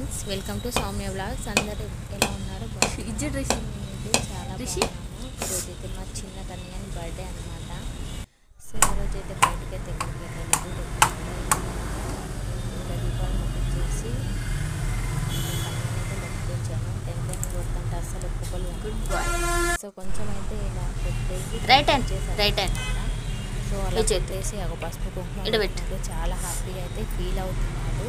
Friends welcome to Soumya blogs అందరు ఎలా ఉన్నారు ఇజ్జు డ్రెస్సింగ్ నేనైతే చాలా రిషి? బాగున్నాను ఈరోజు అయితే మా చిన్న కన్యన్ బర్త్డే అనమాట సో ఈరోజు అయితే బయటకి అయితే ఎక్కడికి వెళ్ళలేదు ఇంకా దీపావళి ముట్టించేసి కన్యనైతే మొక్కించాను టెంకాయని కొడుతుంటే అస్సలు ఒప్పుకోలేదు గుడ్ బాయ్ సో కొంచెం అయితే ఇలా పెట్టేసి Right hand, చేశాను right hand. అన్నమాట. సో అలా ఈ చేతి. పెట్టేసి ఒక పసుపు కుంకుమ ఈడ పెట్టు. పెట్టినప్పుడు చాలా హ్యాపీగా అయితే ఫీల్ అవుతున్నాడు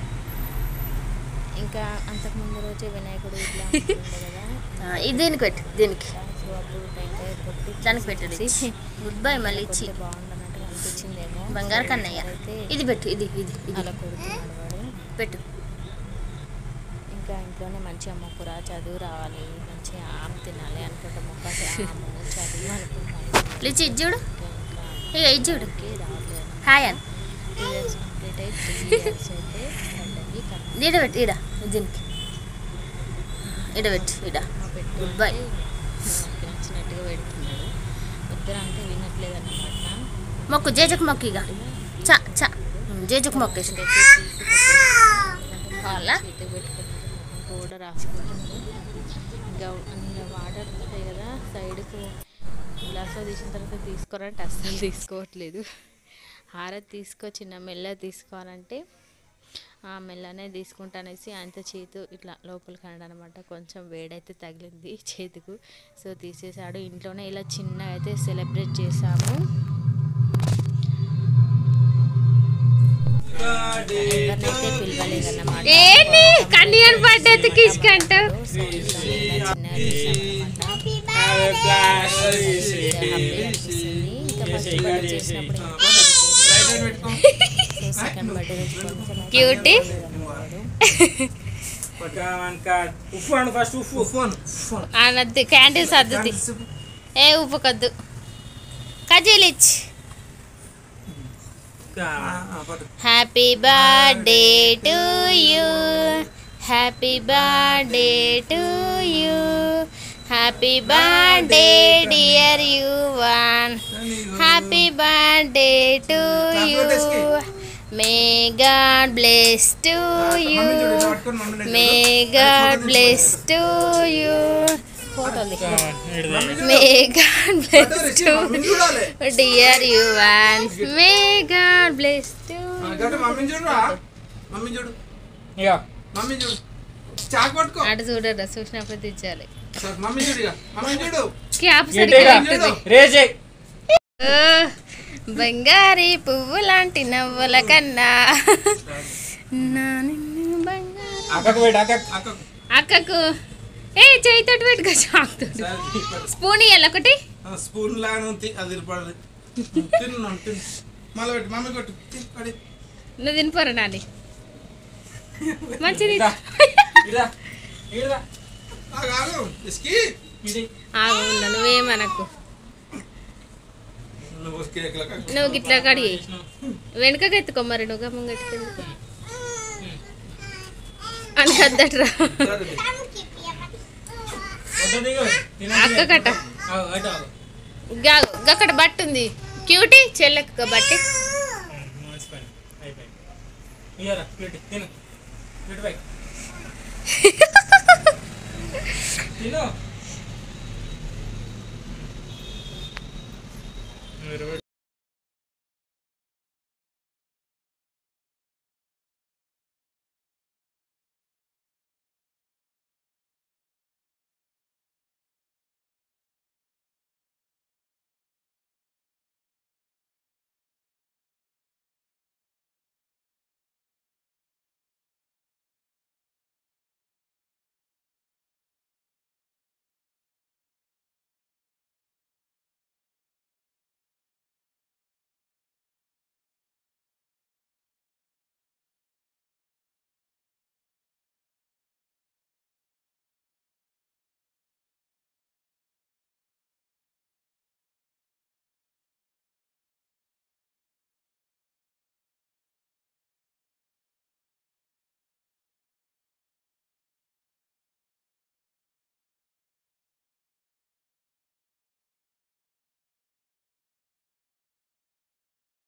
ఇంకా అంతకుముందు రోజే వినాయకుడు ఇట్లా ఉంటుండే కదా ఇది దీనికి పెట్టు దీనికి సో అప్పుడు టెంకాయ కొట్టి దానికి పెట్టు చేసి గుడ్ బై మళ్ళీ ఇచ్చి కొడితే బాగుండన్నట్టుగా అనిపించిందేమో బంగారు సో కన్నయ్య అయితే ఇది పెట్టు ఇది ఇది ఇది అలా కొడుతున్నాడు వాడు పెట్టు ఇంకా ఇంట్లోనే మంచిగా మొక్కుర చదువు రావాలి మంచిగా ఆమె తినాలి అనుకుంటే మొక్క ఆము చదువు అనుకుంటాను లిచి ఇది చూడు ఇంకా ఇక ఇది చూడు ఇంకే రావట్లేదు హాయ్ అని టూ ఇయర్స్ కంప్లీట్ అయ్యి త్రీ ఇయర్స్ అయితే పడ్డది కన్నా ఈడ పెట్టు ఈడ దీనికి ఈడ పెట్టు ఈడ Good bye. నచ్చినట్టుగా పెడుతున్నాడు ఇద్దరు అంటే వినట్లేదు అన్నమాట మొక్కు జేజకు మొక్కు ఇక చ చ జేజకు మొక్కేసి వాళ్ళ చీట పెట్టుకుంటే కూడా రాసుకుంటుంది ఇంకా అందులో వాటర్ ఉంటాయి కదా సైడ్కు గ్లాస్లో తీసిన తర్వాత తీసుకోవాలంటే అస్సలు తీసుకోవట్లేదు హారతి తీసుకో చిన్న మెల్ల తీసుకోవాలంటే ఆ మెల్లనే తీసుకుంటానేసి అంత చేతు ఇట్లా లోపలికి అనమాట కొంచెం వేడైతే తగిలింది చేతికు సో తీసేసాడు ఇంట్లోనే ఇలా చిన్నగా అయితే సెలబ్రేట్ చేసాము ఎవరినైతే పిలవలేదన్నమాట ఏంటి కన్యన్ బర్త్డే తీసుకుంటా సో ఇంట్లోనే ఇలా చిన్నగా చేసామన్నమాట హ్యాపీగా అనిపిస్తుంది ఇంకా ఫస్ట్ బర్త్డే చేసినప్పుడు సో సెకండ్ బర్త్డే రోజు కొంచెం అయితే క్యూటీ ఉప్పు అను ఫస్ట్ ఉప్పు ఉప్పు అను ఉప్పు అను. అనద్దు క్యాంటీన్ సర్దుది ఏ ఉప్పు కద్దు కజీలిచ్ ఆ, ఆ, పట్టు. Happy birthday to you happy birthday to you happy birthday dear you one happy birthday to you may God bless to you mummy చూడు, ఇలా పట్టుకొని మమ్మీ దగ్గర. May God bless to you ఫోటోలు may God bless Rishi, to మమ్మీని చూడాలి. Dear you one may God bless to ఆ, గట్టు మమ్మీని చూడురా. మమ్మీ చూడు మమ్మీ చూడు చాకు పట్టుకో అటు చూడరా చూసినప్పుడు తెచ్చాలి సరే, మమ్మీ చూడు ఇక. మమ్మీ చూడు క్యాప్ సరిగ్గా చూడు. పెట్టుది ఓ, బంగారి పువ్వు లాంటి నవ్వుల కన్నా నా నిన్ను బంగారు అక్కకు. అక్కకు ఏ చేయితోటి పెట్టుకో చాకుతోటి సరే, పట్టు. స్పూన్ ఇవ్వాలి ఒకటి ఆ, స్పూన్ లాగా ఉంది అది పడదు తిను తిను మళ్ళీ పెట్టు మమ్మీ కొట్టు తిను, పడి. నువ్వు తినిపోరా నాని మంచిది ఆగు, ఆగు. ఇస్కి. ఆగు ఉన్నా నువ్వేమనకు నువ్వు కేకుల కక్క. నువ్వు గిట్లా కడిగి వెనుకకి ఎత్తుకో మరి నువ్వు ముంగట్టుకెళ్ళి అని కద్దట్రా సరే. అక్క కట్ట అక్కడ బట్ట ఉంది క్యూటీ చెల్లెక్క బట్టి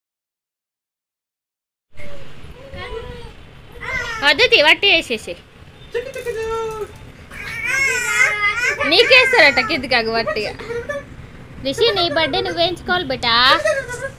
వద్దతి వట్టి వేసేసి చిక్కు చిక్కు చూ. నీకేస్తారట కిందికి అగు వట్టిగా రిషి నీ బర్త్డే నువ్వు వేయించుకోవాలి బేటా